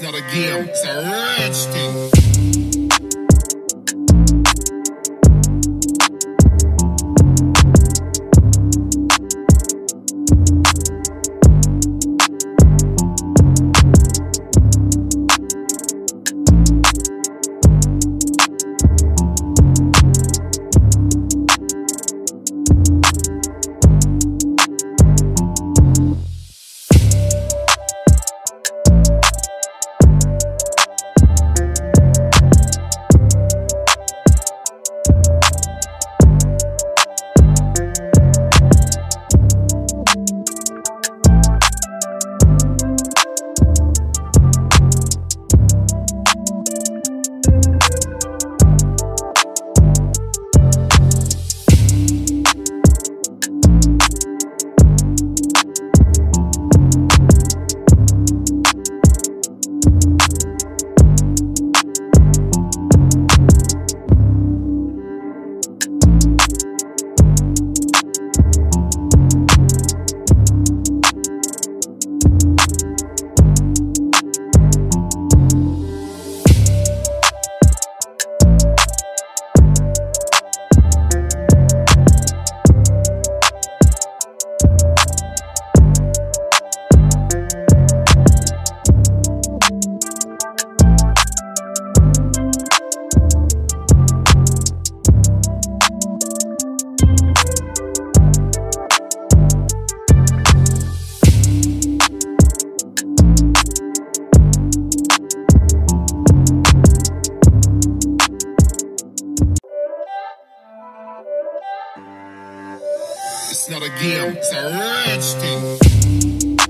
not a game, it's a rich thing. It's not a game, it's a rich thing.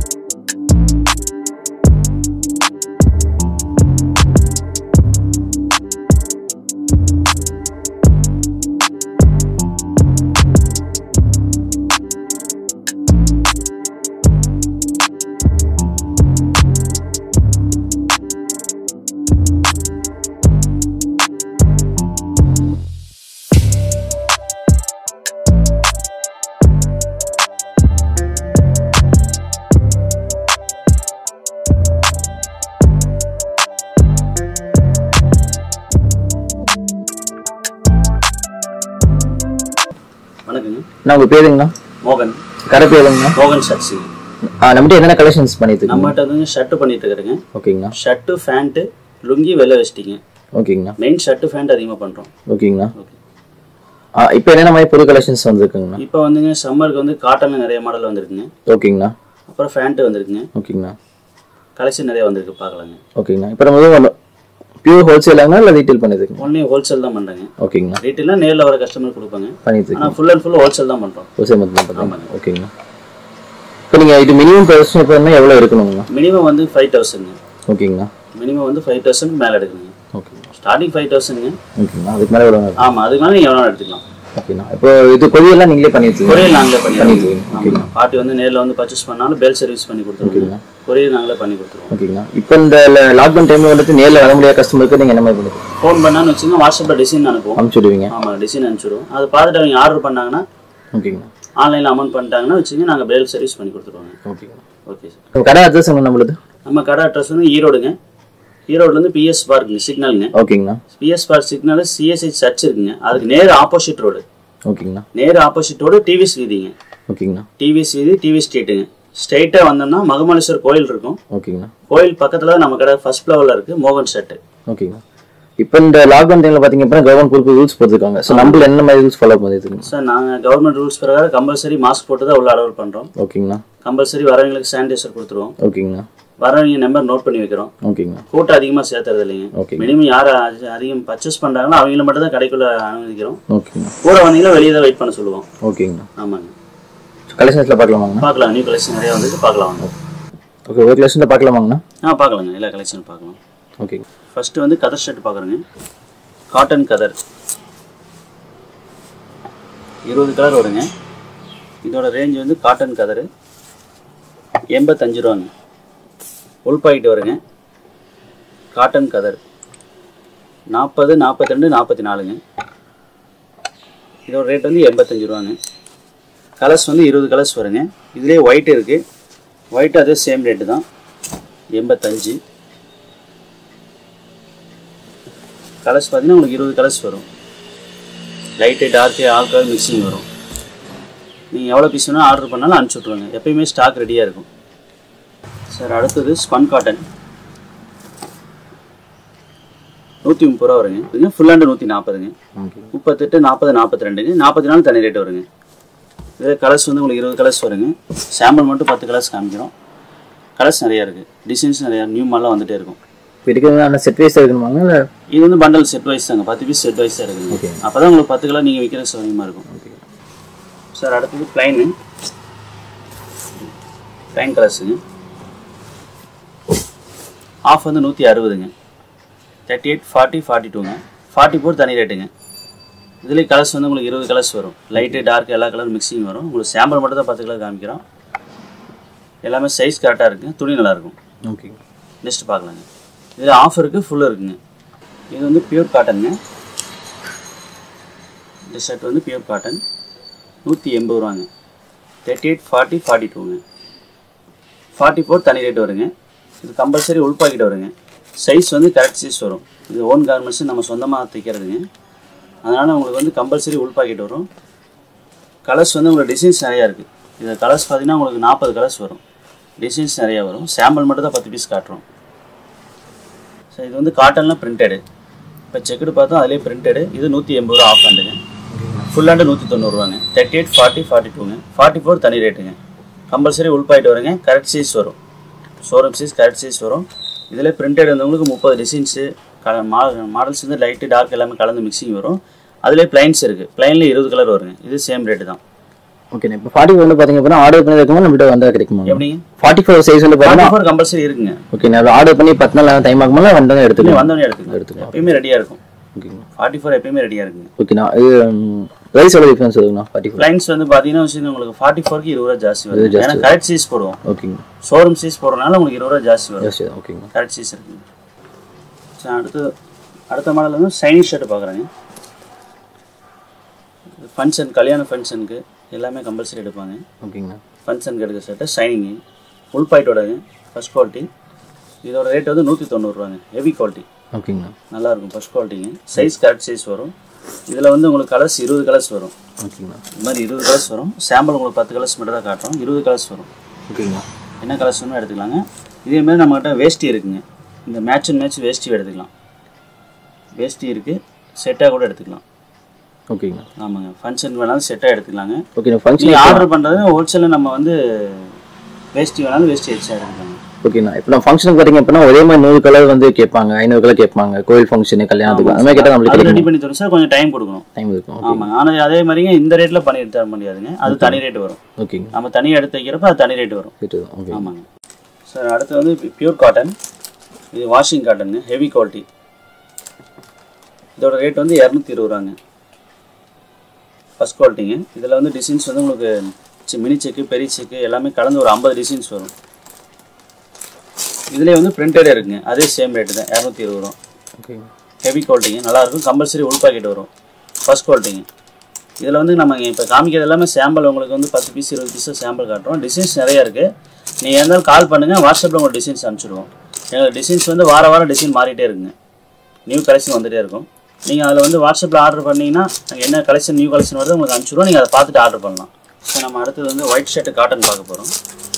வணக்கங்க நான் உங்க பேருங்கண்ணா மோகன் கடை பேருங்கண்ணா மோகன் ஷர்ட்ஸுங்க ஆ, நம்மகிட்ட என்னென்ன கலெக்ஷன்ஸ் பண்ணிட்டு இருக்கீங்க நம்மகிட்ட வந்து ஷர்ட்டு பண்ணிட்டு இருக்கிறேங்க ஓகேங்கண்ணா ஷர்ட்டு ஃபேண்ட்டு லுங்கி வெள்ளை வச்சிட்டிங்க ஓகேங்கண்ணா மெயின் ஷர்ட்டு ஃபேண்ட் அதிகமாக பண்ணுறோம் ஓகேங்கண்ணா ஓகே ஆ இப்போ என்னென்ன மாதிரி புது கலெக்ஷன்ஸ் வந்திருக்குங்கண்ணா இப்போ வந்துங்க சம்மருக்கு வந்து காட்டனில் நிறைய மாடல் வந்திருக்குங்க ஓகேங்கண்ணா அப்புறம் ஃபேண்ட்டு வந்திருக்குங்க ஓகேங்கண்ணா கலெக்ஷன் நிறைய வந்திருக்கு பார்க்கலாங்க ஓகேங்கண்ணா இப்போ நம்ம பியூர் ஹோல்சேலாங்கண்ணா இல்லை ரீட்டைல் பண்ணிட்டு ஒன்லி ஹோல்சேல் தான் பண்ணுறேங்க ஓகேங்கண்ணா ரீட்டெயிலாக நேரில் வர கஸ்டமர் கொடுப்பாங்க பண்ணிட்டு இருக்கீங்க ஆனால் ஃபுல் அண்ட் ஃபுல் ஹோல்சேல் தான் பண்ணுறோம் ஹோல்சேல் மட்டும் தான் பண்ணுறீங்க ஓகேங்கண்ணா இப்போ நீங்கள் இது மினிமம் ப்ரைஸ் பண்ணால் எவ்வளோ இருக்கணுங்கண்ணா மினிமம் வந்து ஃபைவ் தௌசண்ட்ங்க ஓகேங்கண்ணா மினிமம் வந்து ஃபைவ் தௌசண்ட் மேலே எடுக்கணுங்க ஓகேங்கண்ணா ஸ்டார்டிங் ஃபைவ் தௌசண்ட்ங்க ஓகேங்கண்ணா அதுக்கு மேலே எவ்வளோ ஆமாம் அதுக்கு மேலே நீங்கள் எவ்வளோ எடுத்துக்கலாம் ஓகேண்ணா இப்போ இது கொரியெல்லாம் நீங்களே பண்ணிட்டு கொரியர் நாங்களே பண்ணிட்டு பண்ணிடுவோம் ஓகேங்கண்ணா ஆமாம் பார்ட்டி வந்து நேரில் வந்து பர்ச்சேஸ் பண்ணாலும் பெல் சர்வீஸ் பண்ணி கொடுத்துருவோம் கொரியர் நாங்களே பண்ணி கொடுத்துருவோம் ஓகேங்கண்ணா இப்போ இந்த லாக்டவுன் டைமில் வந்துட்டு நேரில் வர முடியாத கஸ்டமருக்கு நீங்கள் என்ன மாதிரி பண்ணிட்டு ஃபோன் பண்ணான்னு வச்சுங்க வாட்ஸ்அப்பில் டிசைன் அனுப்புவோம் அனுப்பிச்சு விடுவீங்க ஆமாம் டிசைன் அனுப்பிச்சிடுவோம் அதை பார்த்துட்டு அவங்க ஆர்டர் பண்ணாங்கன்னா ஓகேங்கண்ணா ஆன்லைனில் அமௌண்ட் பண்ணிட்டாங்கன்னா வச்சுங்க நாங்கள் பெல் சர்வீஸ் பண்ணி கொடுத்துருவோங்க ஓகேங்கண்ணா ஓகே சார் உங்க கடை அட்ரஸ் உங்க நம்மளுது நம்ம கடை அட்ரஸ் வந்து ஈரோடுங்க ஈரோடுலேருந்து பிஎஸ் பார்க்குங்க சிக்னலுங்க ஓகேங்கண்ணா PS park signal CSI church இருக்குங்க அதுக்கு நேர் ஆப்போசிட் ரோடு ஓகேங்கண்ணா நேர் ஆப்போசிட் ரோடு டிவிஎஸ் வீதிங்க ஓகேங்கண்ணா டிவிஎஸ் வீதி டிவி ஸ்ட்ரீட்டுங்க ஸ்ட்ரைட்டாக வந்தோம்னா மகமலேஸ்வர் கோயில் இருக்கும் ஓகேங்கண்ணா கோயில் பக்கத்தில் நம்ம கடை ஃபர்ஸ்ட் ஃப்ளோரில் இருக்குது மோகன் ஷர்ட்டு ஓகேங்கண்ணா இப்போ இந்த லாக்டவுன் டைம்ல பாத்தீங்க அப்படின்னா கவர்மெண்ட் புது ரூல்ஸ் போட்டிருக்காங்க ஸோ நம்மள என்ன மாதிரி ரூல்ஸ் ஃபாலோ பண்ணிட்டு இருக்கீங்க சார் நாங்கள் கவர்மெண்ட் ரூல்ஸ் பிரகாரம் கம்பல்சரி மாஸ்க் போட்டு தான் உள்ள அலோவ் பண்ணுறோம் ஓகேங்கண்ணா கம்பல்சரி வரவங்களுக்கு சானிடைசர் கொடுத்துருவோம் ஓகேங்கண்ணா வரவங்க நம்பர் நோட் பண்ணி வைக்கிறோம் ஓகேங்கண்ணா கூட்டம் அதிகமாக சேர்த்துறது இல்லைங்க ஓகே மினிமம் யார் அதி- அதிகம் பர்ச்சேஸ் பண்ணுறாங்களோ அவங்கள மட்டும் தான் கடைக்குள்ள அனுமதிக்கிறோம் ஓகேங்கண்ணா கூட வந்தீங்கன்னா வெளியே தான் வெயிட் பண்ண சொல்லுவோம் ஓகேங்கண்ணா ஆமாங்க கலெக்ஷன்ஸ்ல பார்க்கலாமாங்கண்ணா பார்க்கலாம் நியூ கலெக்ஷன் நிறைய வந்துட்டு பார்க்கலாம் வாங்க ஓகே ஒரு கலெக்ஷன்ல பார்க்கலாமாங்கண்ணா ஆ பார்க்கலாங்க எல்லா கலெக்ஷன் பார்க்கலாம் ஓகேங்க ஃபர்ஸ்ட் வந்து கதர் ஷர்ட் பார்க்குறேங்க காட்டன் கதர் இருபது கலர் வருங்க இதோட ரேஞ்ச் வந்து காட்டன் கதரு எண்பத்தஞ்சு ரூபாங்க உள் பாக்கெட் வருங்க காட்டன் கதர் நாற்பது நாற்பத்தி ரெண்டு நாற்பத்தி நாலுங்க இதோட ரேட் வந்து எண்பத்தஞ்சு ரூபாங்க கலர்ஸ் வந்து இருபது கலர்ஸ் வருங்க இதுலேயே ஒயிட் இருக்குது ஒயிட் அதே சேம் ரேட்டு தான் எண்பத்தஞ்சு கலர்ஸ் பார்த்தீங்கன்னா உங்களுக்கு இருபது கலர்ஸ் வரும் light dark all colour mixing வரும் நீங்கள் எவ்வளோ பீஸ் வேணால் ஆர்டர் பண்ணாலும் அனுப்பிச்சி விட்ருவாங்க எப்பயுமே ஸ்டாக் ரெடியாக இருக்கும் சார் அடுத்தது ஸ்பன் காட்டன் நூற்றி முப்பது ரூபா வருங்க இதுங்க ஃபுல் ஹேண்டு நூற்றி நாற்பதுங்க ஓகே முப்பத்தெட்டு நாற்பது நாற்பத்தி ரெண்டுங்க நாற்பத்தி நாலு தனி ரேட் வருங்க இதில் கலர்ஸ் வந்து உங்களுக்கு இருபது கலர்ஸ் வருங்க சாம்பிள் மட்டும் பத்து கலர்ஸ் காமிக்கிறோம் கலர்ஸ் நிறையா இருக்குது டிசைன்ஸ் நிறையா நியூ மாடலாம் வந்துட்டே இருக்கும் இப்போ இருக்கிறது செட் வைஸ் இருக்கணுமாங்க இல்லை இது வந்து பண்டல் செட் வைஸ் தாங்க பத்து பீஸ் செட் வைஸ் தான் இருக்குங்க Okay. அப்போ தான் உங்களுக்கு பத்து கலர் நீங்கள் விற்கிற சௌகரியமாக இருக்கும் ஓகே சார் அடுத்தது பிளைனு பிளைன் கலர்ஸுங்க ஆஃப் வந்து நூற்றி அறுபதுங்க தேர்ட்டி எயிட் ஃபார்ட்டி ஃபார்ட்டி டூங்க ஃபார்ட்டி ஃபோர் தனி ரேட்டுங்க இதுலேயே கலர்ஸ் வந்து உங்களுக்கு இருபது கலர்ஸ் வரும் லைட்டு டார்க் எல்லா கலர் மிக்சிங் வரும் உங்களுக்கு சாம்பிள் மட்டும் தான் பத்து கலர் காமிக்கிறோம் எல்லாமே சைஸ் கரெக்டாக இருக்குங்க துணி நல்லாயிருக்கும் ஓகே நெக்ஸ்ட் பார்க்கலாங்க இதில் ஆஃப் இருக்குது ஃபுல்லாக இருக்குங்க இது வந்து பியூர் காட்டனுங்க இந்த ஷர்ட் வந்து பியூர் காட்டன் நூற்றி எண்பது ரூபாங்க தேர்ட்டி எயிட் ஃபார்ட்டி ஃபார்ட்டி டூங்க ஃபார்ட்டி ஃபோர் தனி ரேட் வருங்க இது கம்பல்சரி உள் பாக்கெட் வருங்க சைஸ் வந்து கரெக்ட் சைஸ் வரும் இது ஓன் கார்மெண்ட்ஸ் நம்ம சொந்தமாக தைக்கிறதுங்க அதனால் உங்களுக்கு வந்து கம்பல்சரி உள் பாக்கெட் வரும் கலர்ஸ் வந்து உங்களுக்கு டிசைன்ஸ் நிறையா இருக்குது இதில் கலர்ஸ் பார்த்தீங்கன்னா உங்களுக்கு நாற்பது கலர்ஸ் வரும் டிசைன்ஸ் நிறையா வரும் சாம்பிள் மட்டும் தான் பத்து பீஸ் காட்டுறோம் ஸோ இது வந்து காட்டனில் பிரிண்டடு இப்போ செக்குடு பார்த்தோம் அதிலே பிரிண்டடு இது நூற்றி எண்பது ரூபா ஆஃப் ஹேண்டுங்க ஃபுல் ஹேண்டு நூற்றி தொண்ணூறுவாங்க தேர்ட்டி எயிட் ஃபார்ட்டி ஃபார்ட்டி டூங்க ஃபார்ட்டி ஃபோர் தனி ரேட்டுங்க கம்பல்சரி உள்பாயிட்டு வருங்க கரெக்ட் சைஸ் வரும் ஷோரூம் சைஸ் கரெக்ட் சைஸ் வரும் இதில் பிரிண்டட் வந்தவங்களுக்கு முப்பது டிசைன்ஸு கல மா மாடல்ஸ் வந்து லைட்டு டார்க் எல்லாமே கலந்து மிக்சிங் வரும் அதிலே பிளைன்ஸ் இருக்குது பிளைனில் இருபது கலர் வருங்க இது சேம் ரேட்டு தான் ஓகே இப்போ ஃபார்ட்டி வந்து பார்த்தீங்க அப்படின்னா ஆர்டர் பண்ணி இருக்குமா நம்மகிட்ட வந்தால் கிடைக்குமா எப்படிங்க ஃபார்ட்டி ஃபோர் சைஸ் வந்து ஃபார்ட்டி பார்த்தீங்கன்னா ஃபோர் கம்பல்சரி இருக்குங்க ஓகே நான் ஆர்டர் பண்ணி பத்து நாள் டைம் ஆகும்போது வந்தாலும் இல்லை எடுத்துக்கலாம் வந்தவொடனே எடுத்துக்கலாம் எப்பயுமே ரெடியாக இருக்கும் ஓகேங்க ஃபார்ட்டி ஃபோர் எப்பயுமே ரெடியாக இருக்குங்க ஓகேண்ணா இது ப்ரைஸோட டிஃப்ரென்ஸ் சொல்லுங்கண்ணா ஃபார்ட்டி ஃபோர் பிளைன்ஸ் வந்து பார்த்தீங்கன்னா வச்சுக்கோங்க உங்களுக்கு ஃபார்ட்டி ஃபோருக்கு இருபது ரூபா ஜாஸ்தி வரும் ஏன்னா கரெக்ட் சைஸ் போடுவோம் ஓகேங்க ஷோரூம் சைஸ் போடுறதுனால உங்களுக்கு இருபது ரூபா ஜாஸ்தி வரும் ஜாஸ்தி ஓகேங்க கரெக்ட் சைஸ் இருக்குங்க சரி அடுத்து அடுத்த மாடல் வந்து சைனீஸ் ஷர்ட் பார்க்குறேங்க ஃபங்க்ஷன் கல்யாண ஃபங்க்ஷனுக்கு எல்லாமே கம்பல்சரி எடுப்பாங்க ஓகேங்கண்ணா ஃபங்க்ஷனுக்கு எடுக்கிற ஷர்ட்டு ஷைனிங்கு ஃபுல் பாயிட்டோடங்க ஃபஸ்ட் குவாலிட்டி இதோட ரேட் வந்து நூற்றி தொண்ணூறுவாங்க ஹெவி குவாலிட்டி ஓகேங்கண்ணா நல்லா இருக்கும் ஃபஸ்ட் குவாலிட்டிங்க சைஸ் கரெக்ட் சைஸ் வரும் இதில் வந்து உங்களுக்கு கலர்ஸ் இருபது கலர்ஸ் வரும் ஓகேங்கண்ணா இது மாதிரி இருபது கலர்ஸ் வரும் சாம்பிள் உங்களுக்கு பத்து கலர்ஸ் மட்டும் தான் காட்டுறோம் இருபது கலர்ஸ் வரும் ஓகேங்கண்ணா என்ன கலர்ஸ் வேணும் எடுத்துக்கலாங்க இதே மாதிரி நம்மகிட்ட வேஷ்டி இருக்குங்க இந்த மேட்ச் அண்ட் மேட்ச் வேஷ்டி எடுத்துக்கலாம் வேஷ்டி இருக்குது செட்டாக கூட எடுத்துக்கலாம் ஓகேங்கண்ணா ஆமாங்க ஃபங்க்ஷன் வேணாலும் செட்டாக எடுத்துக்கலாங்க ஓகே ஃபங்க்ஷன் நீங்கள் ஆர்டர் பண்ணுறது ஹோல்சேலில் நம்ம வந்து வேஷ்டி வேணாலும் வேஷ்டி எக்ஸ்ட்ரா எடுத்துக்கலாங்க ஓகேண்ணா இப்போ நம்ம ஃபங்க்ஷனுக்கு பார்த்தீங்க அப்படின்னா ஒரே மாதிரி நூறு கலர் வந்து கேட்பாங்க ஐநூறு கலர் கேட்பாங்க கோயில் ஃபங்க்ஷனு கல்யாணத்துக்கு அந்த மாதிரி கேட்டால் நம்மளுக்கு அது ரெடி கிடைக்கும் பண்ணி தரோம் சார் கொஞ்சம் டைம் கொடுக்கணும் டைம் இருக்கும் ஓகே ஆமாங்க ஆனால் அதே மாதிரிங்க இந்த ரேட்டில் பண்ணிட்டு தர முடியாதுங்க அது தனி ரேட் வரும் ஓகேங்க நம்ம தனியாக எடுத்து வைக்கிறப்ப அது தனி ரேட் வரும் கேட்டு ஓகே ஆமாங்க சார் அடுத்து வந்து பியூர் காட்டன் இது வாஷிங் காட்டனுங்க ஹெவி குவாலிட்டி இதோட ரேட் வந்து இரநூத்தி இருபது ரூபாங்க ஃபஸ்ட் குவாலிட்டிங்க இதில் வந்து டிசைன்ஸ் வந்து உங்களுக்கு சி- மினி செக்கு பெரிய செக்கு எல்லாமே கலந்து ஒரு ஐம்பது டிசைன்ஸ் வரும் இதுலேயே வந்து பிரிண்டடே இருக்குங்க அதே சேம் ரேட்டு தான் இரநூத்தி இருபது ரூபா ஓகேங்க ஹெவி குவாலிட்டிங்க நல்லாயிருக்கும் கம்பல்சரி உள் பாக்கெட் வரும் ஃபர்ஸ்ட் குவாலிட்டிங்க இதில் வந்து நம்ம இப்போ காமிக்கிறது எல்லாமே சாம்பிள் உங்களுக்கு வந்து பத்து பீஸ் இருபது பீஸ் சாம்பிள் காட்டுறோம் டிசைன்ஸ் நிறையா இருக்குது நீங்கள் இருந்தாலும் கால் பண்ணுங்கள் வாட்ஸ்அப்பில் உங்களுக்கு டிசைன்ஸ் அனுப்பிச்சிடுவோம் எங்களுக்கு டிசைன்ஸ் வந்து வார வாரம் டிசைன் மாறிட்டே இருக்குங்க நியூ கலெக்ஷன் வந்துகிட்டே இருக்கும் நீங்கள் அதில் வந்து வாட்ஸ்அப்பில் ஆர்டர் பண்ணீங்கன்னா நாங்கள் என்ன கலெக்ஷன் நியூ கலெக்ஷன் வருது உங்களுக்கு அனுப்பிச்சிடுவோம் நீங்கள் அதை பார்த்துட்டு ஆர்டர் பண்ணலாம் ஸோ நம்ம அடுத்தது வந்து ஒயிட் ஷர்ட் காட்டன் பார்க்க போகிறோம்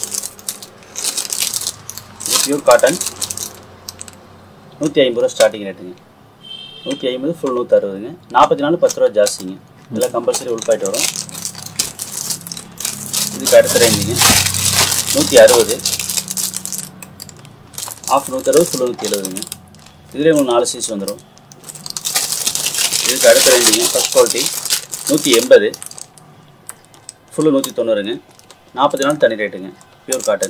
இது பியூர் காட்டன் நூற்றி ஐம்பது ரூபா ஸ்டார்டிங் ரேட்டுங்க நூற்றி ஐம்பது ஃபுல் நூற்றி அறுபதுங்க நாற்பத்தி நாலு பத்து ரூபா ஜாஸ்திங்க இதெல்லாம் கம்பல்சரி உள்பாயிட்டு வரும் இதுக்கு அடுத்த ரேஞ்சுங்க நூற்றி அறுபது ஆஃப் நூற்றி அறுபது ஃபுல் நூற்றி எழுபதுங்க இதுலேயே உங்களுக்கு நாலு சைஸ் வந்துடும் இதுக்கு அடுத்த ரேஞ்சுங்க ஃபஸ்ட் குவாலிட்டி நூற்றி எண்பது ஃபுல்லு நூற்றி தொண்ணூறுங்க நாற்பத்தி நாலு தனி ரேட்டுங்க பியூர் காட்டன்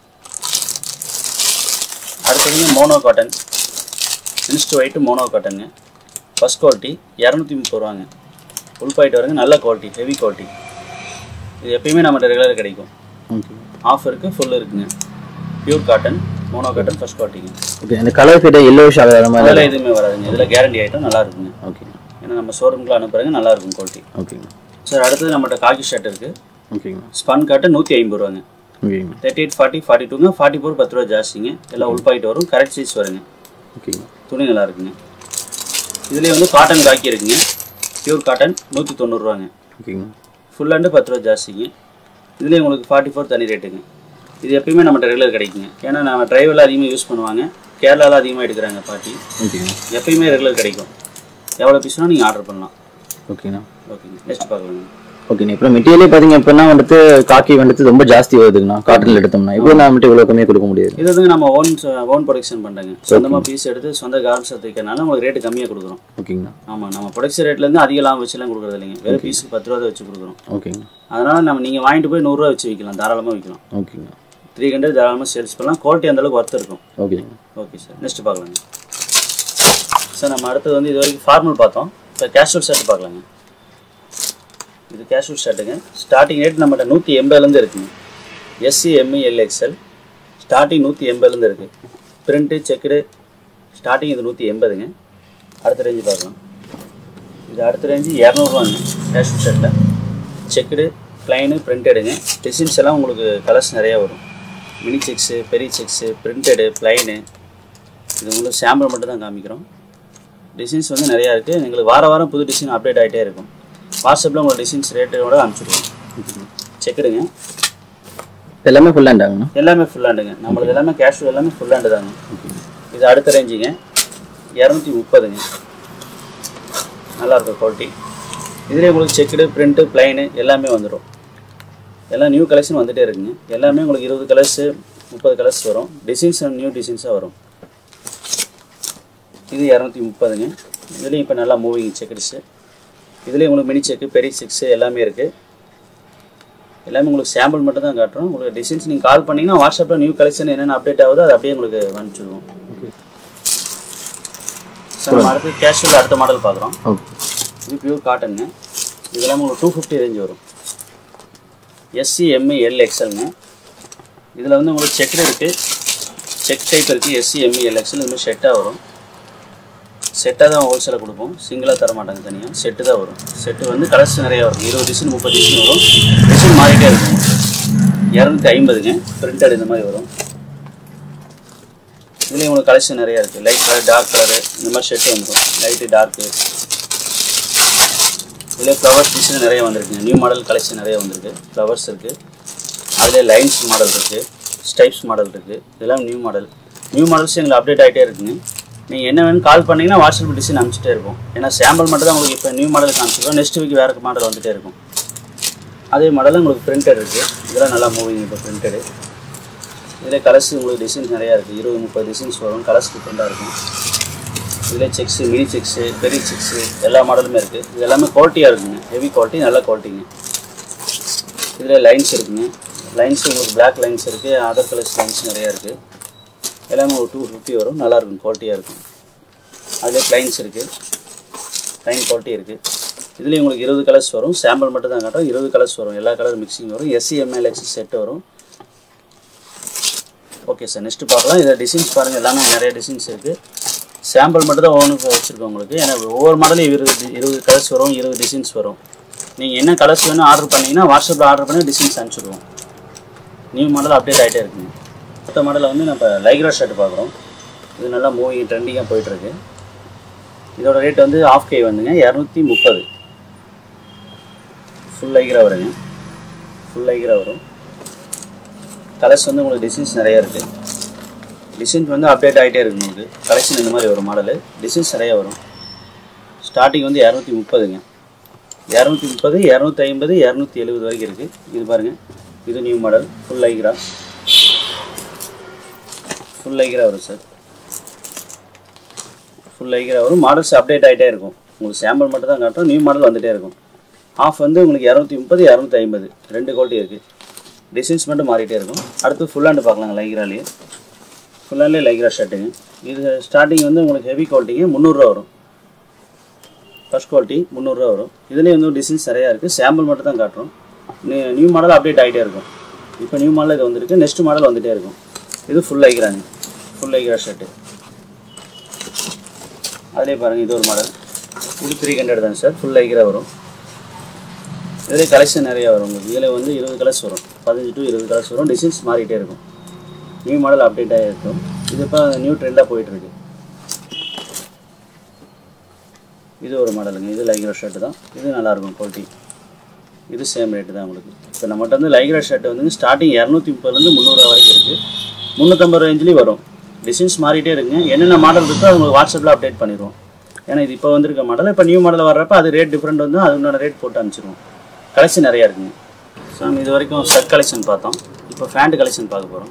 அடுத்ததுங்க மோனோ காட்டன் இன்ஸ்ட் ஒயிட்டு மோனோ காட்டனுங்க ஃபஸ்ட் குவாலிட்டி இரநூத்தி முப்பது ரூபாங்க ஃபுல் பாயிண்ட் வருங்க நல்ல குவாலிட்டி ஹெவி குவாலிட்டி இது எப்பயுமே நம்மகிட்ட ரெகுலர் கிடைக்கும் ஓகே ஆஃப் இருக்குது ஃபுல் இருக்குங்க pure cotton mono cotton first குவாலிட்டிங்க ஓகே இந்த கலர் ஃபீட்டை எல்லோஷ் ஆகாத மாதிரி அதெல்லாம் எதுவுமே வராதுங்க இதில் கேரண்டி ஐட்டம் நல்லா இருக்குங்க ஓகே ஏன்னா நம்ம ஷோரூம்க்குள்ள அனுப்புறங்க நல்லா இருக்கும் குவாலிட்டி ஓகேங்க சார் அடுத்தது நம்மகிட்ட காக்கி ஷர்ட் இருக்குது ஓகேங்க ஸ்பன் காட்டன் நூற்றி ஐம்பது ரூபாங்க ஓகேங்க தேர்ட்டி எயிட் ஃபார்ட்டி ஃபார்ட்டி டூங்க ஃபார்ட்டி ஃபோர் பத்து ரூபா ஜாஸ்திங்க எல்லாம் உள் பாயிண்ட் வரும் கரெக்ட் சைஸ் வருங்க ஓகேங்க துணி நல்லா இருக்குங்க இதுலேயே வந்து காட்டன் காக்கி இருக்குங்க பியூர் காட்டன் நூற்றி தொண்ணூறுரூவாங்க ஓகேங்கண்ணா ஃபுல் ஹேண்டு பத்து ரூபா ஜாஸ்திங்க இதுலேயே உங்களுக்கு ஃபார்ட்டி ஃபோர் தனி ரேட்டுங்க இது எப்பயுமே நம்மகிட்ட ரெகுலர் கிடைக்குங்க ஏன்னா நம்ம டிரைவரில் அதிகமாக யூஸ் பண்ணுவாங்க கேரளாவில் அதிகமாக எடுக்கிறாங்க பாட்டி ஓகேங்கண்ணா எப்பயுமே ரெகுலர் கிடைக்கும் எவ்வளோ பீஸ்னால் நீங்கள் ஆர்டர் பண்ணலாம் ஓகேண்ணா ஓகேங்க நெக்ஸ்ட் பார்க்கலாங்க ஓகேண்ணா இப்போ மெட்டீரியலே பார்த்தீங்க அப்படின்னா வந்துட்டு காக்கி வந்துட்டு ரொம்ப ஜாஸ்தி வருதுங்கண்ணா காட்டனில் எடுத்தோம்னா இப்போ நான் வந்துட்டு இவ்வளோ கம்மியாக கொடுக்க முடியாது இது வந்து நம்ம ஓன் ஓன் ப்ரொடக்ஷன் பண்ணுறேங்க சொந்தமாக பீஸ் எடுத்து சொந்த கார்மெண்ட்ஸ் தைக்கிறனால உங்களுக்கு ரேட்டு கம்மியாக கொடுக்குறோம் ஓகேங்கண்ணா ஆமாம் நம்ம ப்ரொடக்ஷன் ரேட்லேருந்து அதிக லாபம் வச்சுலாம் கொடுக்குறது இல்லைங்க வெறும் பீஸுக்கு பத்து ரூபா தான் வச்சு கொடுக்குறோம் ஓகேங்கண்ணா அதனால் நம்ம நீங்கள் வாங்கிட்டு போய் நூறுரூவா வச்சு விற்கலாம் தாராளமாக விற்கலாம் ஓகேங்கண்ணா த்ரீ ஹண்ட்ரட் தாராளமாக சேல்ஸ் பண்ணலாம் குவாலிட்டி அந்த அளவுக்கு ஒர்த் இருக்கும் ஓகேங்கண்ணா ஓகே சார் நெக்ஸ்ட் பார்க்கலாங்க சார் நம்ம அடுத்தது வந்து இது வரைக்கும் ஃபார்மல் பார்த்தோம் இப்போ கேஷுவல் ஷர்ட் பார்க்கலாங்க இது கேஷுவல் ஷர்ட்டுங்க ஸ்டார்டிங் ரேட் நம்மகிட்ட நூற்றி எண்பதுலேருந்து இருக்குங்க எஸ்சி எம்இ எல்எக்ஸ்எல் ஸ்டார்டிங் நூற்றி எண்பதுலேருந்து இருக்குது பிரிண்ட்டு செக்குடு ஸ்டார்டிங் இது நூற்றி எண்பதுங்க அடுத்த ரேஞ்சு பார்க்கலாம் இது அடுத்த ரேஞ்சு இரநூறுவாங்க கேஷுவல் ஷர்ட்டில் செக்குடு ப்ளைனு பிரிண்டடுங்க டிசைன்ஸ் எல்லாம் உங்களுக்கு கலர்ஸ் நிறையா வரும் மினி செக்ஸு பெரிய செக்ஸு பிரிண்டடு ப்ளைனு இது உங்களுக்கு சாம்பிள் மட்டும் தான் காமிக்கிறோம் டிசைன்ஸ் வந்து நிறையா இருக்குது எங்களுக்கு வார வாரம் புது டிசைன் அப்டேட் ஆகிட்டே இருக்கும் வாட்ஸ்அப்பில் உங்களுக்கு டிசைன்ஸ் ரேட்டோட அனுப்பிச்சிடுவோம் செக்குடுங்க எல்லாமே ஃபுல் ஹேண்டாங்கண்ணா எல்லாமே ஃபுல் ஹேண்டுங்க நம்மளுக்கு எல்லாமே கேஷுவல் எல்லாமே ஃபுல் ஹேண்டு தாங்க இது அடுத்த ரேஞ்சுங்க இரநூத்தி முப்பதுங்க நல்லாயிருக்கும் குவாலிட்டி இதுலேயே உங்களுக்கு செக்குடு பிரிண்ட்டு ப்ளைனு எல்லாமே வந்துடும் எல்லாம் நியூ கலெக்ஷன் வந்துட்டே இருக்குங்க எல்லாமே உங்களுக்கு இருபது கலர்ஸு முப்பது கலர்ஸ் வரும் டிசைன்ஸ் நியூ டிசைன்ஸாக வரும் இது இரநூத்தி முப்பதுங்க இதுலேயும் இப்போ நல்லா மூவிங் செக்குடுஸு இதுலேயும் உங்களுக்கு மினி செக்கு பெரிய செக்ஸு எல்லாமே இருக்குது எல்லாமே உங்களுக்கு சாம்பிள் மட்டும் தான் காட்டுறோம் உங்களுக்கு டிசைன்ஸ் நீங்கள் கால் பண்ணீங்கன்னா வாட்ஸ்அப்பில் நியூ கலெக்ஷன் என்னென்ன அப்டேட் ஆகுதோ அது அப்படியே உங்களுக்கு அனுப்பிச்சிடுவோம் சார் நம்ம அடுத்து கேஷுவல் அடுத்த மாடல் பார்க்குறோம் ஓகே இது பியூர் காட்டனுங்க இதெல்லாம் உங்களுக்கு டூ ஃபிஃப்டி ரேஞ்ச் வரும் எஸ்சி எம்இ எல் எக்ஸ்எல்ங்க இதில் வந்து உங்களுக்கு செக் இருக்குது செக் டைப் இருக்குது எஸ்சி எம்இ எல் எக்ஸ்எல் இது மாதிரி செட்டாக வரும் செட்டாக தான் ஹோல்சேலாக கொடுப்போம் சிங்கிளாக தர மாட்டாங்க தனியாக செட்டு தான் வரும் செட்டு வந்து கலர்ஸ் நிறையா வரும் இருபது டிசைன் முப்பது டிசைன் வரும் டிசைன் மாறிட்டே இருக்கும் இரநூத்தி ஐம்பதுங்க பிரிண்டட் இந்த மாதிரி வரும் இதுலேயும் உங்களுக்கு கலெக்ஷன் நிறையா இருக்குது லைட் கலர் டார்க் கலரு இந்த மாதிரி ஷர்ட் வந்துடும் லைட்டு டார்க்கு இதில் ஃப்ளவர்ஸ் டிசைன் நிறைய வந்திருக்குங்க நியூ மாடல் கலெக்ஷன் நிறைய வந்திருக்கு ஃப்ளவர்ஸ் இருக்குது அதிலே லைன்ஸ் மாடல் இருக்குது ஸ்டைப்ஸ் மாடல் இருக்குது இதெல்லாம் நியூ மாடல் நியூ மாடல்ஸ் எங்களுக்கு அப்டேட் ஆகிட்டே இருக்குங்க நீங்கள் என்ன வேணும் கால் பண்ணீங்கன்னா வாட்ஸ்அப் டிசைன் அனுப்பிச்சிட்டே இருக்கும் ஏன்னா சாம்பிள் மட்டும் தான் உங்களுக்கு இப்போ நியூ மாடல் காமிச்சிருக்கோம் நெக்ஸ்ட் வீக் வேறு மாடல் வந்துட்டே இருக்கும் அதே மாடலில் உங்களுக்கு பிரிண்டட் இருக்குது இதெல்லாம் நல்லா மூவிங் இப்போ பிரிண்டடு இதில் கலர்ஸ் உங்களுக்கு டிசைன்ஸ் நிறையா இருக்குது இருபது முப்பது டிசைன்ஸ் வரும் கலர்ஸ் டிஃப்ரெண்ட்டாக இருக்கும் இதில் செக்ஸு மினி செக்ஸு பெரிய செக்ஸு எல்லா மாடலுமே இருக்குது இது எல்லாமே குவாலிட்டியாக இருக்குங்க ஹெவி குவாலிட்டி நல்ல குவாலிட்டிங்க இதில் லைன்ஸ் இருக்குங்க லைன்ஸ் உங்களுக்கு பிளாக் லைன்ஸ் இருக்குது அதர் கலர்ஸ் லைன்ஸ் நிறையா இருக்குது எல்லாமே ஒரு டூ ஃபிஃப்டி வரும் நல்லாயிருக்கும் குவாலிட்டியாக இருக்கும் அதிலே ப்ளைன்ஸ் இருக்குது ப்ளைன் குவாலிட்டி இருக்குது இதுலேயும் உங்களுக்கு இருபது கலர்ஸ் வரும் சாம்பிள் மட்டும் தான் காட்டும் இருபது கலர்ஸ் வரும் எல்லா கலர் மிக்சிங் வரும் எஸ்சி எம்எல்எக்ஸ் செட் வரும் ஓகே சார் நெக்ஸ்ட் பார்க்கலாம் இதில் டிசைன்ஸ் பாருங்கள் எல்லாமே நிறைய டிசைன்ஸ் இருக்குது சாம்பிள் மட்டும் தான் ஒவ்வொன்று வச்சுருக்கோம் உங்களுக்கு ஏன்னா ஒவ்வொரு மாடலும் இருபது இருபது கலர்ஸ் வரும் இருபது டிசைன்ஸ் வரும் நீங்கள் என்ன கலர்ஸ் வேணும் ஆர்டர் பண்ணீங்கன்னா வாட்ஸ்அப்பில் ஆர்டர் பண்ணி டிசைன்ஸ் அனுப்பிச்சிடுவோம் நியூ மாடல் அப்டேட் ஆகிட்டே இருக்குங்க மற்ற மாடலில் வந்து நம்ம லைக்ரா ஷர்ட் பார்க்குறோம் இது நல்லா மூவிங் ட்ரெண்டிங்காக போயிட்டுருக்கு இதோட ரேட் வந்து ஆஃப் கே வந்துங்க இரநூத்தி முப்பது ஃபுல் லைக்ரா வருங்க ஃபுல் லைக்ரா வரும் கலர்ஸ் வந்து உங்களுக்கு டிசைன்ஸ் நிறையா இருக்குது டிசைன்ஸ் வந்து அப்டேட் ஆகிட்டே இருக்கு உங்களுக்கு கலெக்ஷன் இந்த மாதிரி வரும் மாடலு டிசைன்ஸ் நிறையா வரும் ஸ்டார்டிங் வந்து இரநூத்தி முப்பதுங்க இரநூத்தி முப்பது இரநூத்தி ஐம்பது இரநூத்தி எழுபது வரைக்கும் இருக்குது இது பாருங்கள் இது new model full lycra full lycra வரும் சார் ஃபுல் லைக்ரா வரும் மாடல்ஸ் அப்டேட் ஆகிட்டே இருக்கும் உங்களுக்கு சாம்பிள் மட்டும் தான் காட்டும் நியூ மாடல் வந்துகிட்டே இருக்கும் ஆஃப் வந்து உங்களுக்கு இரநூத்தி முப்பது இரநூத்தி ஐம்பது ரெண்டு குவாலிட்டி இருக்குது டிசைன்ஸ் மட்டும் மாறிட்டே இருக்கும் அடுத்து ஃபுல் ஹேண்டு பார்க்கலாங்க லைக்ராலேயே ஃபுல் ஹேண்ட்லேயே லைக்ரா ஷர்ட்டுங்க இது ஸ்டார்டிங் வந்து உங்களுக்கு ஹெவி குவாலிட்டிங்க முந்நூறுரூவா வரும் ஃபர்ஸ்ட் குவாலிட்டி முந்நூறுரூவா வரும் இதுலேயே வந்து டிசைன்ஸ் நிறையா இருக்குது சாம்பிள் மட்டும் தான் காட்டுறோம் நியூ- நியூ மாடல் அப்டேட் ஆகிட்டே இருக்கும் இப்போ நியூ மாடல் இது வந்திருக்கு நெக்ஸ்ட் மாடல் வந்துகிட்டே இருக்கும் இது ஃபுல் லைக்ராங்க ஃபுல் லைக்ரா ஷர்ட்டு அதிலே பாருங்கள் இது ஒரு மாடல் இது த்ரீ ஹண்ட்ரட் தான் சார் ஃபுல் லைக்ரா வரும் இதில் கலெக்ஷன் நிறையா வரும் உங்களுக்கு இதில் வந்து இருபது கலர்ஸ் வரும் பதினஞ்சு டு இருபது கலர்ஸ் வரும் டிசைன்ஸ் மாறிட்டே இருக்கும் நியூ மாடல் அப்டேட் ஆகிருக்கும் இது இப்போ நியூ ட்ரெண்டாக போயிட்டுருக்கு இது ஒரு மாடலுங்க இது லைக்ரா ஷர்ட் தான் இது நல்லாயிருக்கும் குவாலிட்டி இது சேம் ரேட்டு தான் உங்களுக்கு இப்போ நம்மகிட்ட வந்து லைக்ரா ஷர்ட் வந்து ஸ்டார்டிங் இரநூத்தி முப்பதுலேருந்து முந்நூறுவா வரைக்கும் இருக்குது முந்நூற்றம்பது ரேஞ்சிலையும் வரும் டிசைன்ஸ் மாறிட்டே இருக்குங்க என்னென்ன மாடல் இருக்கோ அது உங்களுக்கு வாட்ஸ்அப்பில் அப்டேட் பண்ணிடுவோம் ஏன்னா இது இப்போ வந்திருக்க மாடல் இப்போ நியூ மாடல் வர்றப்ப அது ரேட் டிஃப்ரெண்ட் வந்து அதுக்கான ரேட் போட்டு அனுப்பிச்சிடுவோம் கலெக்ஷன் நிறையா இருக்குங்க ஸோ நம்ம இது வரைக்கும் ஷர்ட் கலெக்ஷன் பார்த்தோம் இப்போ ஃபேண்ட் கலெக்ஷன் பார்க்க போகிறோம்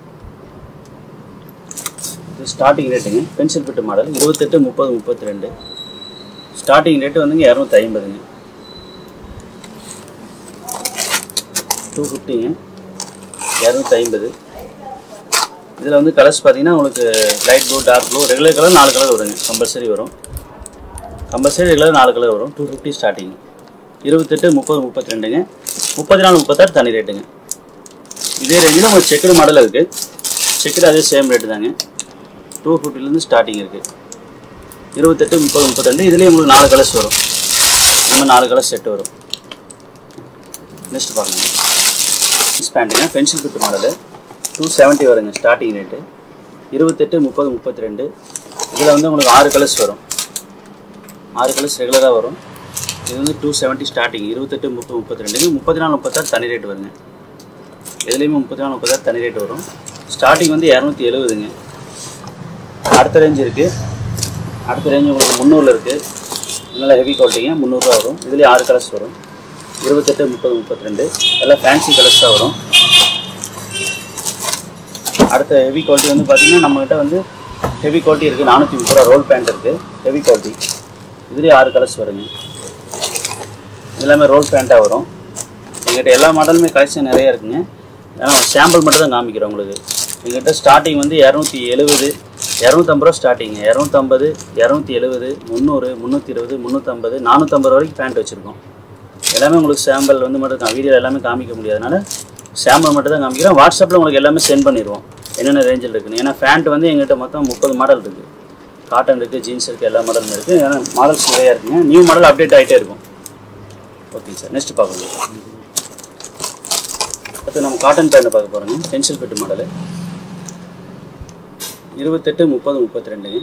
இது ஸ்டார்டிங் ரேட்டுங்க பென்சில் ஃபிட் மாடல் இருபத்தெட்டு முப்பது முப்பத்தி ரெண்டு ஸ்டார்டிங் ரேட்டு வந்துங்க இரநூத்தி ஐம்பதுங்க டூ ஃபிஃப்டிங்க இரநூத்தி ஐம்பது இதில் வந்து கலர்ஸ் பார்த்தீங்கன்னா உங்களுக்கு light blue dark blue regular colour நாலு கலர் வருங்க கம்பல்சரி வரும் கம்பல்சரி ரெகுலர் நாலு கலர் வரும் டூ ஃபிஃப்டி ஸ்டார்டிங் இருபத்தெட்டு முப்பது முப்பத்தி ரெண்டுங்க முப்பத்தி நாலு முப்பத்தாறு தனி ரேட்டுங்க இதே ரேஞ்சில் உங்களுக்கு செக்குடு மாடல் இருக்குது செக்குடு அதே சேம் ரேட்டு தாங்க டூ ஃபிஃப்டிலேருந்து ஸ்டார்டிங் இருக்குது இருபத்தெட்டு முப்பது முப்பத்திரெண்டு இதுலேயே உங்களுக்கு நாலு கலர்ஸ் வரும் இந்த மாதிரி நாலு கலர் செட்டு வரும் நெக்ஸ்ட் பாருங்க ஜீன்ஸ் பேண்ட்டுங்க pencil fit model two seventy வருங்க ஸ்டார்டிங் ரேட்டு இருபத்தெட்டு முப்பது முப்பத்தி ரெண்டு இதில் வந்து உங்களுக்கு ஆறு கலர்ஸ் வரும் ஆறு கலர்ஸ் ரெகுலராக வரும் இது வந்து டூ செவன்ட்டி ஸ்டார்டிங் இருபத்தெட்டு முப்பது முப்பத்தி ரெண்டுங்க முப்பத்தி நாலு முப்பத்தாறு தனி ரேட் வருங்க எதுலேயுமே முப்பத்தி நாலு முப்பத்தாறு தனி ரேட் வரும் ஸ்டார்டிங் வந்து இரநூத்தி எழுபதுங்க அடுத்த ரேஞ்ச் இருக்குது அடுத்த ரேஞ்ச் உங்களுக்கு முந்நூறில் இருக்குது நல்ல ஹெவி குவாலிட்டிங்க முந்நூறுரூவா வரும் இதுலேயே ஆறு கலர்ஸ் வரும் இருபத்தெட்டு முப்பது முப்பத்தி ரெண்டு எல்லாம் ஃபேன்சி கலர்ஸ் தான் வரும் அடுத்த ஹெவி குவாலிட்டி வந்து பார்த்தீங்கன்னா நம்மகிட்ட வந்து ஹெவி குவாலிட்டி இருக்குது நானூற்றி முப்பது ரூபா ரோல் பேண்ட் இருக்குது ஹெவி குவாலிட்டி இதுலேயே ஆறு கலர்ஸ் வருங்க இது எல்லாமே ரோல் பேண்ட்டாக வரும் எங்கிட்ட எல்லா மாடலுமே கலெக்ஷன் நிறைய இருக்குங்க ஏன்னா சாம்பிள் மட்டும் தான் காமிக்கிறோம் உங்களுக்கு எங்கிட்ட ஸ்டார்டிங் வந்து இரநூத்தி எழுபது இரநூத்தம்பது ரூபா ஸ்டார்டிங் இரநூத்தம்பது இரநூத்தி எழுபது முந்நூறு முந்நூற்றி இருபது முந்நூற்றம்பது நானூற்றம்பது வரைக்கும் பேண்ட் வச்சுருக்கோம் எல்லாமே உங்களுக்கு சாம்பிள் வந்து மட்டும் தான் வீடியோ எல்லாமே காமிக்க முடியாதனால சாம்பிள் மட்டும் தான் காமிக்கிறோம் வாட்ஸ்அப்பில் உங்களுக்கு எல்லாமே சென்ட் பண்ணிடுவோம் என்னென்ன ரேஞ்சில் இருக்குன்னு ஏன்னா பேண்ட் வந்து எங்கிட்ட மொத்தம் முப்பது மாடல் இருக்குது காட்டன் இருக்குது ஜீன்ஸ் இருக்குது எல்லா மாடலும் இருக்குது ஏன்னா மாடல்ஸ் நிறையா இருக்குங்க நியூ மாடல் அப்டேட் ஆகிட்டே இருக்கும் ஓகே சார் நெக்ஸ்ட் பார்க்கலாம் அடுத்து நம்ம காட்டன் பேண்ட் பார்க்க போகிறோங்க பென்சில் ஃபிட் மாடலு இருபத்தெட்டு முப்பது முப்பத்தி ரெண்டுங்க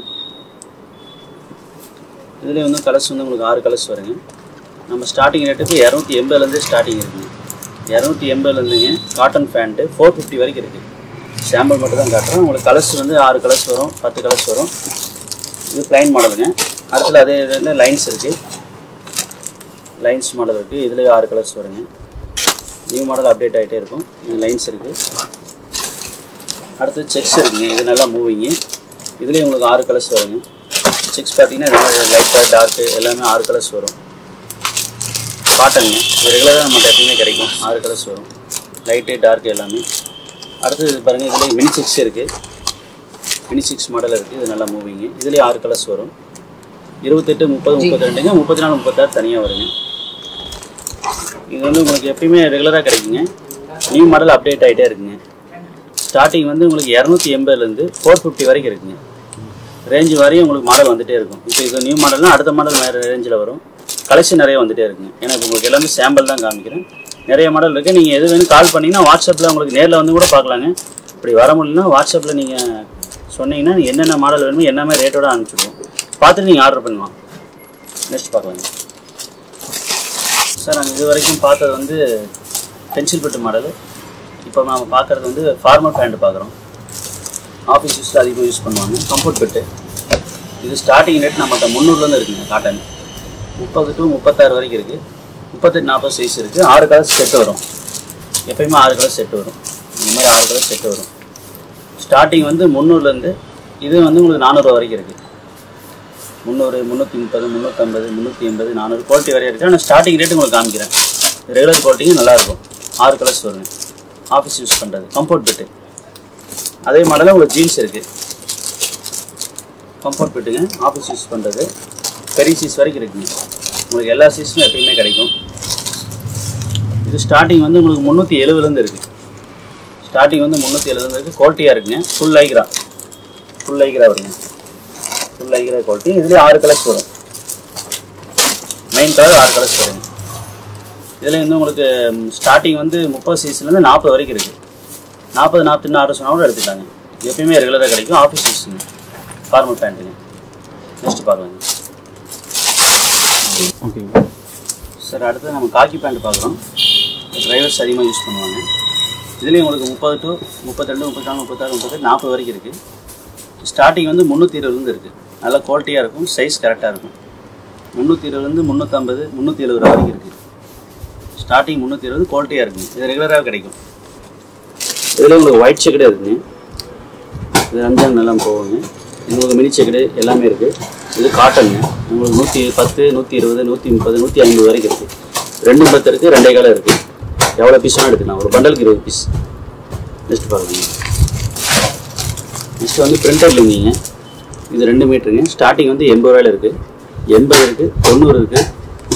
இதுலேயே வந்து கலர்ஸ் வந்து உங்களுக்கு ஆறு கலர்ஸ் வருங்க நம்ம ஸ்டார்டிங் ரேட்டுக்கு இரநூத்தி எண்பதுலேருந்து ஸ்டார்டிங் இருக்குங்க இரநூத்தி எண்பதுலேருந்துங்க காட்டன் பேண்ட்டு ஃபோர் ஃபிஃப்டி வரைக்கும் இருக்குது சாம்பிள் மட்டும் தான் காட்டுறோம் உங்களுக்கு கலர்ஸ் வந்து ஆறு கலர்ஸ் வரும் பத்து கலர்ஸ் வரும் இது ப்ளைன் மாடலுங்க அடுத்தது அதே இதில் லைன்ஸ் இருக்குது லைன்ஸ் மாடல் இருக்குது இதுலேயே ஆறு கலர்ஸ் வருங்க நியூ மாடல் அப்டேட் ஆகிட்டே இருக்கும் இது லைன்ஸ் இருக்குது அடுத்து செக்ஸ் இருக்குங்க இது நல்லா மூவிங்கு இதுலேயும் உங்களுக்கு ஆறு கலர்ஸ் வருங்க செக்ஸ் பார்த்தீங்கன்னா லைட்டாக டார்க்கு எல்லாமே ஆறு கலர்ஸ் வரும் காட்டனுங்க இது ரெகுலராக நம்மகிட்ட எப்பயுமே கிடைக்கும் ஆறு கலர்ஸ் வரும் லைட்டு டார்க் எல்லாமே அடுத்தது இது பாருங்கள் இதுலேயே மினி சிக்ஸ் இருக்குது மினி சிக்ஸ் மாடல் இருக்குது இது நல்லா மூவிங்கு இதுலேயே ஆறு கலர்ஸ் வரும் இருபத்தெட்டு முப்பது முப்பத்தி ரெண்டுங்க முப்பத்தி நாலு முப்பத்தாறு தனியாக வருங்க இது வந்து உங்களுக்கு எப்பயுமே ரெகுலராக கிடைக்குங்க நியூ மாடல் அப்டேட் ஆகிட்டே இருக்குங்க ஸ்டார்டிங் வந்து உங்களுக்கு இரநூத்தி எண்பதுலேருந்து ஃபோர் ஃபிஃப்டி வரைக்கும் இருக்குங்க ரேஞ்ச் வரையும் உங்களுக்கு மாடல் வந்துகிட்டே இருக்கும் இப்போ இது நியூ மாடல்னா அடுத்த மாடல் வேறு ரேஞ்சில் வரும் கலெக்ஷன் நிறைய வந்துகிட்டே இருக்குங்க ஏன்னா இப்போ உங்களுக்கு எல்லாமே சாம்பிள் தான் காமிக்கிறேன் நிறைய மாடல் இருக்குது நீங்கள் எது வேணும் கால் பண்ணிங்கன்னா வாட்ஸ்அப்பில் உங்களுக்கு நேரில் வந்து கூட பார்க்கலாங்க இப்படி வர முடியலன்னா வாட்ஸ்அப்பில் நீங்கள் சொன்னீங்கன்னா என்னென்ன மாடல் வேணுமோ என்னமே ரேட்டோட அனுப்பிச்சிடுவோம் பார்த்துட்டு நீங்கள் ஆர்டர் பண்ணலாம் நெக்ஸ்ட் பார்க்கலாங்க சார் நாங்கள் இது வரைக்கும் பார்த்தது வந்து பென்சில் பட்டு மாடல் இப்போ நாம் பார்க்குறது வந்து ஃபார்மல் பேண்ட் பார்க்குறோம் ஆஃபீஸ் யூஸில் அதிகமாக யூஸ் பண்ணுவாங்க கம்ஃபர்ட் பெட்டு இது ஸ்டார்டிங் ரேட் நம்மகிட்ட முந்நூறுலேருந்து இருக்குங்க காட்டன் முப்பது டு முப்பத்தாறு வரைக்கும் இருக்குது முப்பத்தெட்டு நாற்பது சைஸ் இருக்குது ஆறு கலர் செட்டு வரும் எப்பயுமே ஆறு கலர் செட்டு வரும் இந்த மாதிரி ஆறு கலர் செட்டு வரும் ஸ்டார்டிங் வந்து முந்நூறுலேருந்து இது வந்து உங்களுக்கு நானூறுரூவா வரைக்கும் இருக்குது முந்நூறு முந்நூற்றி முப்பது முந்நூற்றம்பது முந்நூற்றி எண்பது நானூறு குவாலிட்டி வரையும் இருக்குது ஆனால் ஸ்டார்டிங் ரேட்டு உங்களுக்கு காமிக்கிறேன் ரெகுலர் குவாலிட்டியும் நல்லாயிருக்கும் ஆறு கலர்ஸ் வருங்க ஆஃபீஸ் யூஸ் பண்ணுறது கம்ஃபர்ட் பெட்டு அதே மாடலில் உங்களுக்கு ஜீன்ஸ் இருக்குது கம்ஃபர்ட் பெட்டுங்க ஆஃபீஸ் யூஸ் பண்ணுறது பெரிய சீஸ் வரைக்கும் இருக்குங்க உங்களுக்கு எல்லா சீஸும் எப்பயுமே கிடைக்கும் இது ஸ்டார்டிங் வந்து உங்களுக்கு முந்நூற்றி எழுபதுலேருந்து இருக்குது ஸ்டார்டிங் வந்து முந்நூற்றி எழுபதுலேருந்து இருக்குது குவாலிட்டியாக இருக்குங்க ஃபுல் ஐக்ரா ஃபுல் ஐக்ரா வருங்க ஃபுல் ஐக்கிற குவாலிட்டி இதுலேயே ஆறு கலர்ஸ் வரும் மெயின் கலர் ஆறு கலர்ஸ் வரும் இதில் வந்து உங்களுக்கு ஸ்டார்டிங் வந்து முப்பது சைஸ்லேருந்து நாற்பது வரைக்கும் இருக்குது நாற்பது நாற்பத்தி ஆறு சொன்னா கூட எடுத்துக்கலாங்க எப்பயுமே ரெகுலராக கிடைக்கும் ஆஃபீஸ் யூஸுங்க ஃபார்மல் பேண்ட்டுங்க நெக்ஸ்ட் பார்க்கலாங்க ஓகேங்க சார் அடுத்து நம்ம காக்கி பேண்ட் பார்க்குறோம் டிரைவர்ஸ் அதிகமாக யூஸ் பண்ணுவாங்க இதுலேயும் உங்களுக்கு முப்பது டு முப்பத்திரெண்டு முப்பத்தாறு முப்பத்தாறு முப்பத்தெட்டு நாற்பது வரைக்கும் இருக்குது ஸ்டார்டிங் வந்து முந்நூற்றி இருபதுலேருந்து இருக்குது நல்ல குவாலிட்டியாக இருக்கும் சைஸ் கரெக்டாக இருக்கும் முந்நூற்றி இருபதுலேருந்து முந்நூற்றம்பது முந்நூற்றி எழுபது ரூபா வரைக்கும் இருக்குது ஸ்டார்டிங் முந்நூற்றி இருபது குவாலிட்டியாக இருக்குங்க இது ரெகுலராக கிடைக்கும் இதில் உங்களுக்கு ஒயிட் செக்கடே இருக்குங்க இது ரம்ஜான் நல்லா போகுங்க உங்களுக்கு மினி செக்கடு எல்லாமே இருக்குது இது காட்டனுங்க உங்களுக்கு நூற்றி பத்து நூற்றி இருபது நூற்றி முப்பது நூற்றி ஐம்பது வரைக்கும் இருக்குது ரெண்டு பத்து இருக்குது ரெண்டே காலம் இருக்குது எவ்வளோ பீஸ் வேணால் எடுத்துக்கலாம் ஒரு பண்டலுக்கு இருபது பீஸ் நெக்ஸ்ட் பாருங்க நெக்ஸ்ட் வந்து பிரிண்டர் லிங்கிங்க இது ரெண்டு மீட்டருங்க ஸ்டார்டிங் வந்து எண்பது ரூபாயில இருக்குது எண்பது இருக்குது தொண்ணூறு இருக்குது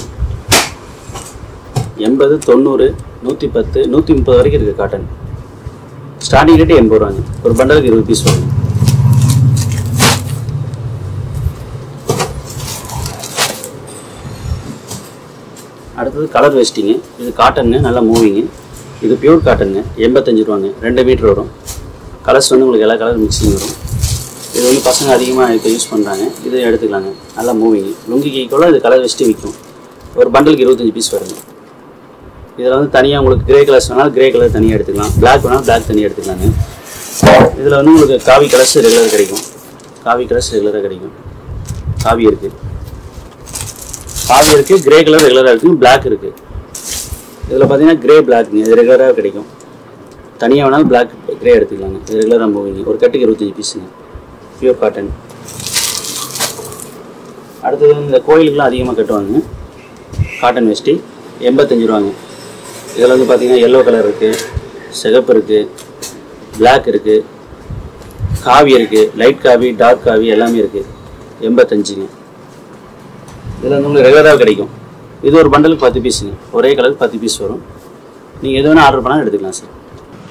எண்பது தொண்ணூறு நூற்றி பத்து நூற்றி முப்பது வரைக்கும் இருக்குது காட்டன் ஸ்டார்டிங் ரேட்டு எண்பது ரூபாங்க ஒரு பண்டலுக்கு இருபது பீஸ் வரும் அடுத்தது கலர் வேஸ்டிங்கு இது காட்டனுங்க நல்லா மூவிங்கு இது பியூர் காட்டனுங்க எண்பத்தஞ்சு ரூபாங்க ரெண்டு மீட்டர் வரும் கலர்ஸ் வந்து உங்களுக்கு எல்லா கலர் மிக்சிங் வரும் இது வந்து பசங்க அதிகமாக இப்போ யூஸ் பண்ணுறாங்க இது எடுத்துக்கலாங்க நல்லா மூவிங்கு லுங்கிக்கு ஈக்குவலாக இது கலர் வெஸ்ட்டு விற்கும் ஒரு பண்டலுக்கு இருபத்தஞ்சி பீஸ் வருங்க இதில் வந்து தனியாக உங்களுக்கு கிரே கலர்ஸ் வேணாலும் கிரே கலர் தனியாக எடுத்துக்கலாம் பிளாக் வேணாலும் பிளாக் தனியாக எடுத்துக்கலாங்க இதில் வந்து உங்களுக்கு காவி கலர்ஸ் ரெகுலராக கிடைக்கும் காவி கலர்ஸ் ரெகுலராக கிடைக்கும் காவி இருக்குது காவி இருக்குது கிரே கலர் ரெகுலராக இருக்குது பிளாக் இருக்குது இதில் பார்த்தீங்கன்னா கிரே பிளாக்ங்க இது ரெகுலராக கிடைக்கும் தனியாக வேணாலும் பிளாக் கிரே எடுத்துக்கலாங்க இது ரெகுலராக மூவிங்க ஒரு கட்டுக்கு இருபத்தஞ்சி பீஸுங்க பியூர் காட்டன் அடுத்தது வந்து இந்த கோயிலுக்குலாம் அதிகமாக கட்டுவாங்க காட்டன் வெஸ்டி எண்பத்தஞ்சு ரூபாங்க இதில் வந்து பார்த்தீங்கன்னா எல்லோ கலர் இருக்குது சிகப்பு இருக்குது பிளாக் இருக்குது காவி இருக்குது லைட் காவி டார்க் காவி எல்லாமே இருக்குது எண்பத்தஞ்சுங்க இதில் வந்து உங்களுக்கு ரெகுலராக கிடைக்கும் இது ஒரு பண்டலுக்கு பத்து பீஸுங்க ஒரே கலருக்கு பத்து பீஸ் வரும் நீங்கள் எது வேணால் ஆர்டர் பண்ணாலும் எடுத்துக்கலாம் சார்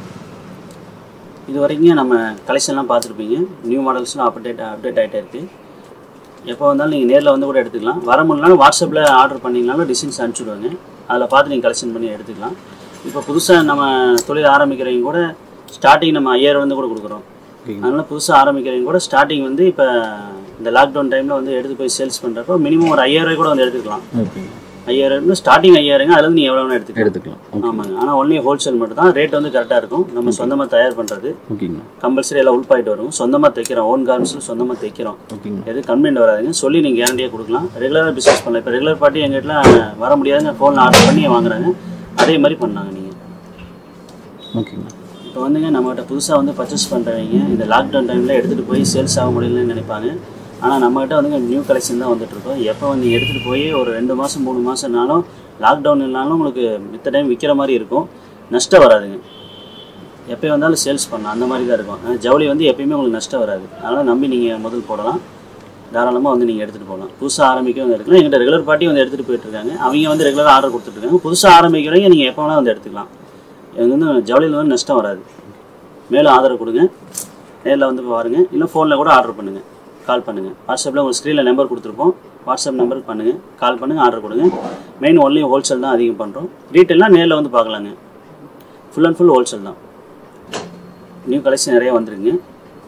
இது வரைக்கும் நம்ம கலெக்ஷன்லாம் பார்த்துருப்பீங்க நியூ மாடல்ஸ்லாம் அப்டேட் அப்டேட் ஆகிட்டே இருக்குது எப்போ வந்தாலும் நீங்கள் நேரில் வந்து கூட எடுத்துக்கலாம் வர முடியலனாலும் வாட்ஸ்அப்பில் ஆர்டர் பண்ணிங்கனாலும் டிசைன்ஸ் அனுப்பிச்சுடுவாங்க அதில் பார்த்து நீங்கள் கலெக்ஷன் பண்ணி எடுத்துக்கலாம் இப்போ புதுசாக நம்ம தொழில் ஆரம்பிக்கிறவங்க கூட ஸ்டார்டிங் நம்ம ஐயாயிரம் வந்து கூட கொடுக்குறோம் அதனால புதுசாக ஆரம்பிக்கிறவங்க கூட ஸ்டார்டிங் வந்து இப்போ இந்த லாக்டவுன் டைமில் வந்து எடுத்து போய் சேல்ஸ் பண்ணுறப்போ மினிமம் ஒரு ஐயாயிரம் ரூபாய் கூட வந்து எடுத்துக்கலாம் ஓகேங்க ஐயாயிரம் ஸ்டார்டிங் ஐயாயிரங்க அதில் நீங்கள் எவ்வளோ வேணால் எடுத்துக்கலாம் எடுத்துக்கலாம் ஓகே ஆமாங்க ஆனால் ஒன்லி ஹோல்சேல் மட்டும் தான் ரேட் வந்து கரெக்டாக இருக்கும் நம்ம சொந்தமாக தயார் பண்ணுறது ஓகேங்கண்ணா கம்பல்சரி எல்லாம் உள்பாயிட்டு வரும் சொந்தமாக தைக்கிறோம் ஓன் கார்மெண்ட்ஸில் சொந்தமாக தைக்கிறோம் ஓகேங்கண்ணா எதுவும் கம்ப்ளைண்ட் வராதுங்க சொல்லி நீங்கள் கேரண்டியாக கொடுக்கலாம் ரெகுலராக பிஸ்னஸ் பண்ணலாம் இப்போ ரெகுலர் பார்ட்டி எங்கள் வீட்டில் வர முடியாதுங்க ஃபோனில் ஆர்டர் பண்ணி வாங்குறாங்க அதே மாதிரி பண்ணாங்க நீங்கள் ஓகேங்கண்ணா இப்போ வந்துங்க நம்மகிட்ட புதுசாக வந்து பர்ச்சேஸ் பண்ணுறவங்க இந்த லாக்டவுன் டைமில் எடுத்துகிட்டு போய் சேல்ஸ் ஆக முடியலன்னு நினைப்பாங்க ஆனால் நம்மகிட்ட வந்துங்க நியூ கலெக்ஷன் தான் வந்துட்டுருக்கோம் எப்போ வந்து எடுத்துகிட்டு போய் ஒரு ரெண்டு மாதம் மூணு மாதம்னாலும் லாக்டவுன் இல்லைனாலும் உங்களுக்கு மித்த டைம் விற்கிற மாதிரி இருக்கும் நஷ்டம் வராதுங்க எப்போ வந்தாலும் சேல்ஸ் பண்ணலாம் அந்த மாதிரி தான் இருக்கும் ஆனா, ஜவுளி வந்து எப்பயுமே உங்களுக்கு நஷ்டம் வராது அதனால் நம்பி நீங்கள் முதல் போடலாம் தாராளமாக வந்து நீங்கள் எடுத்துகிட்டு போகலாம் புதுசாக ஆரம்பிக்கவும் எடுக்கலாம் எங்கிட்ட ரெகுலர் பார்ட்டி வந்து எடுத்துகிட்டு போயிட்டுருக்காங்க அவங்க வந்து ரெகுலராக ஆர்டர் கொடுத்துட்ருக்காங்க புதுசாக ஆரம்பிக்கிறவங்க நீங்கள் எப்போ வேணால் வந்து எடுத்துக்கலாம் எனக்கு வந்து ஜவுளியில் வந்து நஷ்டம் வராது மேலும் ஆதரவு கொடுங்க நேரில் வந்து பாருங்கள் இல்லை ஃபோனில் கூட ஆர்டர் பண்ணுங்கள் கால் பண்ணுங்கள் வாட்ஸ்அப்பில் உங்கள் ஸ்க்ரீனில் நம்பர் கொடுத்துருப்போம் வாட்ஸ்அப் நம்பருக்கு பண்ணுங்கள் கால் பண்ணுங்கள் ஆர்டர் கொடுங்க மெயின் ஒன்லி ஹோல்சேல் தான் அதிகம் பண்ணுறோம் ரீட்டெயிலாம் நேரில் வந்து பார்க்கலாங்க ஃபுல் அண்ட் ஃபுல் ஹோல்சேல் தான் நியூ கலெக்ஷன் நிறைய வந்துருங்க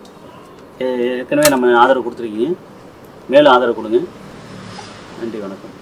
ஏ- ஏற்கனவே நம்ம ஆதரவு கொடுத்துருக்கீங்க மேலும் ஆதரவு கொடுங்க நன்றி வணக்கம்